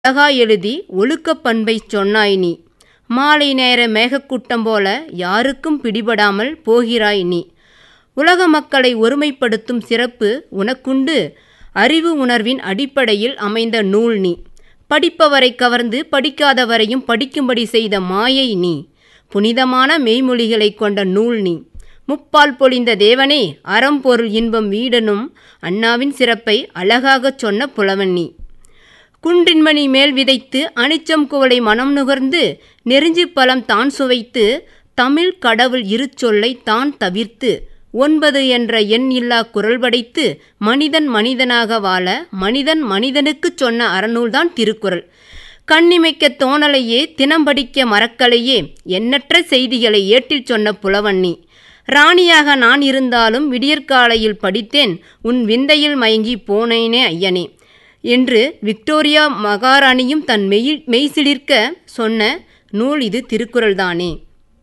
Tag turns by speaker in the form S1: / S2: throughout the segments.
S1: அழகாய் எழுதி ஒழுக்கப் பண்பைச் சொன்னாய் நீ மாலை நேர மேகக்கூட்டம் போல யாருக்கும் பிடிபடாமல் போகிறாய் நீ உலக மக்களை ஒருமைப்படுத்தும் சிறப்பு உனக்குண்டு அறிவு உணர்வின் அடிப்படையில் அமைந்த நூல் நீ படிப்பவரை கவர்ந்து படிக்காதவரையும் படிக்கும்படி செய்த மாயை நீ புனிதமான மெய்மொழிகளைக் கொண்ட நூல் நீ முப்பால் பொழிந்த தேவனே அறம்பொருள் இன்பம் வீடனும் அண்ணாவின் சிறப்பை அழகாகச் சொன்ன புலவன் நீ குன்றின்மணி மேல் விதைத்து அனிச்சம் குவளை மனம் நுகர்ந்து நெருஞ்சி பழம் தான் சுவைத்து தமிழ் கடவுள் இரு சொல்லை தான் தவிர்த்து ஒன்பது என்ற எண் இல்லா குரல் படைத்து மனிதன் மனிதனாக வாழ மனிதன் மனிதனுக்குச் சொன்ன அறநூல்தான் திருக்குறள் கண்ணிமைக்க தோணலையே தினம் படிக்க மறக்கலையே எண்ணற்ற செய்திகளை ஏட்டில் சொன்ன புலவன் நீ ராணியாக நான் இருந்தாலும் விடியற்காலையில் படித்தேன் உன் விந்தையில் மயங்கி போனேனே ஐயனே என்று விக்டோரியா மகாராணியும் தன் மெய் மெய்சிலிர்க்க சொன்ன நூல் இது திருக்குறள்தானே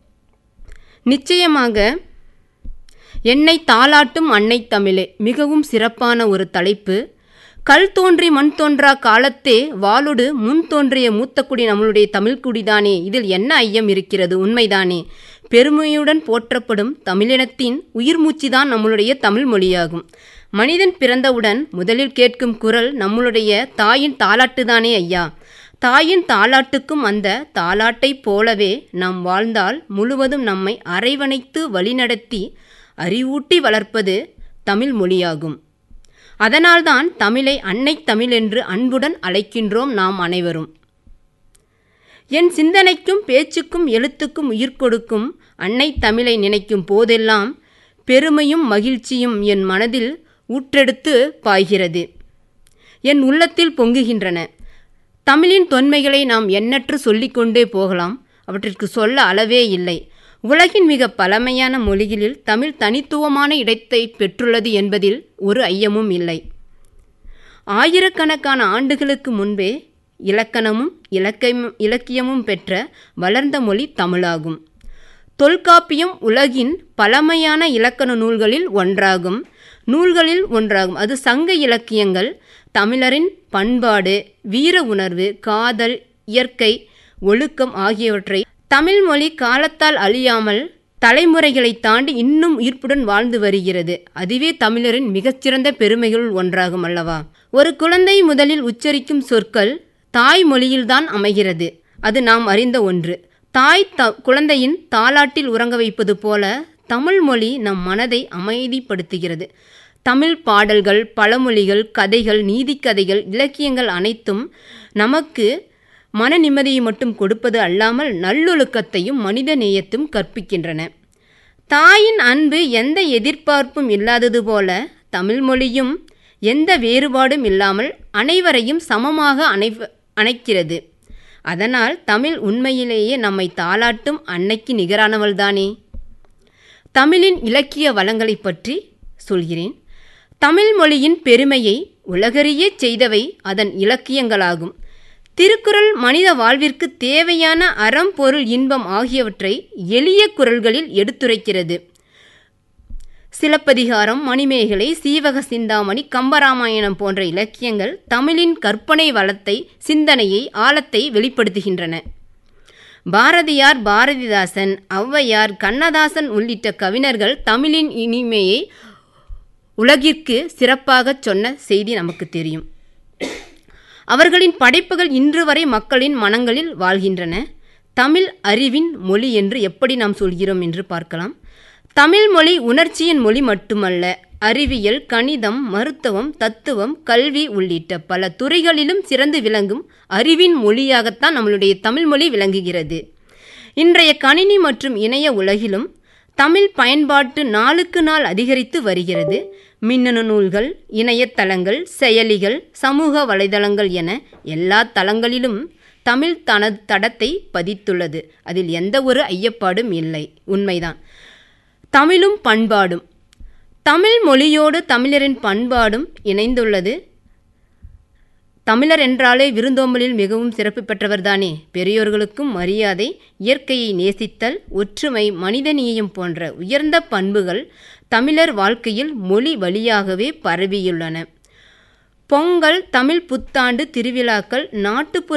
S1: நிச்சயமாக என்னை தாளாட்டும் அன்னை தமிழே மிகவும் சிறப்பான ஒரு தலைப்பு கல் தோன்றி மண் தோன்றா காலத்தே வாளொடு முன் தோன்றிய மூத்த குடி நம்மளுடைய தமிழ்குடிதானே இதில் என்ன ஐயம் இருக்கிறது உண்மைதானே பெருமையுடன் போற்றப்படும் தமிழினத்தின் உயிர் மூச்சுதான் நம்மளுடைய தமிழ் மொழியாகும் மனிதன் பிறந்தவுடன் முதலில் கேட்கும் குரல் நம்மளுடைய தாயின் தாலாட்டுதானே ஐயா தாயின் தாலாட்டுக்கும் அந்த தாலாட்டைப் போலவே நாம் வாழ்ந்தால் முழுவதும் நம்மை அரைவணைத்து வழிநடத்தி அறிவூட்டி வளர்ப்பது தமிழ் மொழியாகும் அதனால்தான் தமிழை அன்னை தமிழ் என்று அன்புடன் அழைக்கின்றோம் நாம் அனைவரும் என் சிந்தனைக்கும் பேச்சுக்கும் எழுத்துக்கும் உயிர் கொடுக்கும் அன்னை தமிழை நினைக்கும் போதெல்லாம் பெருமையும் மகிழ்ச்சியும் என் மனதில் ஊற்றெடுத்து பாய்கிறது என் உள்ளத்தில் பொங்குகின்றன தமிழின் தொன்மைகளை நாம் எண்ணற்று சொல்லிக்கொண்டே போகலாம் அவற்றிற்கு சொல்ல அளவே இல்லை உலகின் மிக பழமையான மொழிகளில் தமிழ் தனித்துவமான இடத்தை பெற்றுள்ளது என்பதில் ஒரு ஐயமும் இல்லை ஆயிரக்கணக்கான ஆண்டுகளுக்கு முன்பே இலக்கணமும் இலக்கியமும் இலக்கியமும் பெற்ற வளர்ந்த மொழி தமிழாகும் தொல்காப்பியம் உலகின் பழமையான இலக்கண நூல்களில் ஒன்றாகும் நூல்களில் ஒன்றாகும் அது சங்க இலக்கியங்கள் தமிழரின் பண்பாடு வீர உணர்வு காதல் இயற்கை ஒழுக்கம் ஆகியவற்றை தமிழ் மொழி காலத்தால் அழியாமல் தலைமுறைகளை தாண்டி இன்னும் ஈர்ப்புடன் வாழ்ந்து வருகிறது அதுவே தமிழரின் மிகச்சிறந்த பெருமைகளுள் ஒன்றாகும் அல்லவா ஒரு குழந்தை முதலில் உச்சரிக்கும் சொற்கள் தாய் மொழியில்தான் அமைகிறது அது நாம் அறிந்த ஒன்று தாய் த குழந்தையின் தாலாட்டில் உறங்க வைப்பது போல தமிழ் மொழி நம் மனதை அமைதிப்படுத்துகிறது தமிழ் பாடல்கள் பழமொழிகள் கதைகள் நீதிக்கதைகள் இலக்கியங்கள் அனைத்தும் நமக்கு மன நிம்மதியை மட்டும் கொடுப்பது அல்லாமல் நல்லொழுக்கத்தையும் மனித நேயத்தும் கற்பிக்கின்றன தாயின் அன்பு எந்த எதிர்பார்ப்பும் இல்லாதது போல தமிழ் மொழியும் எந்த வேறுபாடும் இல்லாமல் அனைவரையும் சமமாக அணை அணைக்கிறது அதனால் தமிழ் உண்மையிலேயே நம்மை தாளாட்டும் அன்னைக்கு நிகரானவள்தானே தமிழின் இலக்கிய வளங்களை பற்றி சொல்கிறேன் தமிழ் மொழியின் பெருமையை உலகறியச் செய்தவை அதன் இலக்கியங்களாகும் திருக்குறள் மனித வாழ்விற்கு தேவையான அறம் பொருள் இன்பம் ஆகியவற்றை எளிய குரல்களில் எடுத்துரைக்கிறது சிலப்பதிகாரம் மணிமேகலை சீவக சிந்தாமணி கம்பராமாயணம் போன்ற இலக்கியங்கள் தமிழின் கற்பனை வளத்தை சிந்தனையை ஆழத்தை வெளிப்படுத்துகின்றன பாரதியார் பாரதிதாசன் ஔவையார் கண்ணதாசன் உள்ளிட்ட கவிஞர்கள் தமிழின் இனிமையை உலகிற்கு சிறப்பாகச் சொன்ன செய்தி நமக்கு தெரியும் அவர்களின் படைப்புகள் இன்று வரை மக்களின் மனங்களில் வாழ்கின்றன தமிழ் அறிவின் மொழி என்று எப்படி நாம் சொல்கிறோம் என்று பார்க்கலாம் தமிழ் மொழி உணர்ச்சியின் மொழி மட்டுமல்ல அறிவியல் கணிதம் மருத்துவம் தத்துவம் கல்வி உள்ளிட்ட பல துறைகளிலும் சிறந்து விளங்கும் அறிவின் மொழியாகத்தான் நம்மளுடைய தமிழ் மொழி விளங்குகிறது இன்றைய கணினி மற்றும் இணைய உலகிலும் தமிழ் பயன்பாட்டு நாளுக்கு நாள் அதிகரித்து வருகிறது மின்னணு நூல்கள் இணையதளங்கள் செயலிகள் சமூக வலைதளங்கள் என எல்லா தளங்களிலும் தமிழ் தனது தடத்தை பதித்துள்ளது அதில் எந்த ஒரு ஐயப்பாடும் இல்லை உண்மைதான் தமிழும் பண்பாடும் தமிழ் மொழியோடு தமிழரின் பண்பாடும் இணைந்துள்ளது தமிழர் என்றாலே விருந்தோம்பலில் மிகவும் சிறப்பு பெற்றவர்தானே பெரியோர்களுக்கும் மரியாதை இயற்கையை நேசித்தல் ஒற்றுமை மனிதநேயம் போன்ற உயர்ந்த பண்புகள் தமிழர் வாழ்க்கையில் மொழி வழியாகவே பரவியுள்ளன பொங்கல் தமிழ் புத்தாண்டு திருவிழாக்கள் நாட்டுப்புற